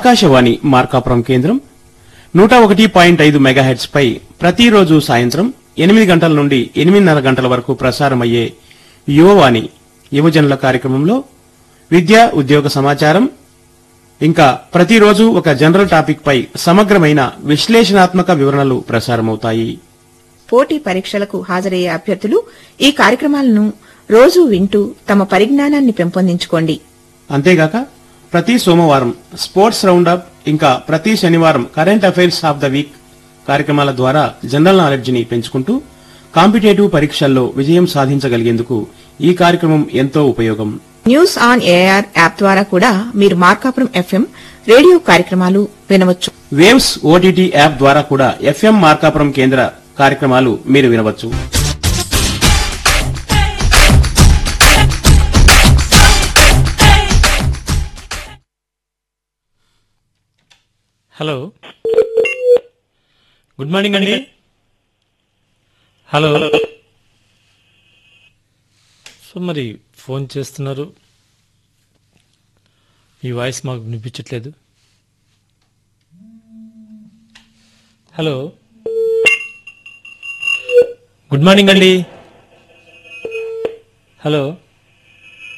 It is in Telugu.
ఆకాశవాణి మార్కాపురం కేంద్రం నూట ఒకటి పాయింట్ ఐదు మెగాహెట్స్ పై ప్రతిరోజు సాయంత్రం ఎనిమిది గంటల నుండి ఎనిమిదిన్నర గంటల వరకు ప్రసారమయ్యే యువవాణి యువజనుల కార్యక్రమంలో విద్య ఉద్యోగ సమాచారం ఇంకా ప్రతిరోజు ఒక జనరల్ టాపిక్ పై సమగ్రమైన విశ్లేషణాత్మక వివరణలు ప్రసారమవుతాయి పోటీ పరీక్షలకు హాజరయ్యే అభ్యర్థులు ఈ కార్యక్రమాలను రోజూ వింటూ తమ పరిజ్ఞానాన్ని పెంపొందించుకోండి అంతేగాక ప్రతి సోమవారం స్పోర్ట్స్ రౌండప్ ఇంకా ప్రతి శనివారం current affairs of the week కార్యక్రమాల ద్వారా జనరల్ నాలెడ్జ్ ని పెంచుకుంటూ కాంపిటేటివ్ పరీక్షల్లో విజయం సాధించగలిగేందుకు ఈ కార్యక్రమం ఎంతో ఉపయోగం న్యూస్ ఆన్ ఏఆర్ యాప్ ద్వారా కూడా మీరు మార్కాపురం ఎఫ్ఎం రేడియో కార్యక్రమాలు వినవచ్చు వేవ్స్ ఓటీటీ యాప్ ద్వారా కూడా ఎఫ్ఎం మార్కాపురం కేంద్ర కార్యక్రమాలు మీరు వినవచ్చు హలో గుడ్ మార్నింగ్ అండి హలో సో మరి ఫోన్ చేస్తున్నారు మీ వాయిస్ మాకు వినిపించట్లేదు హలో గుడ్ మార్నింగ్ అండి హలో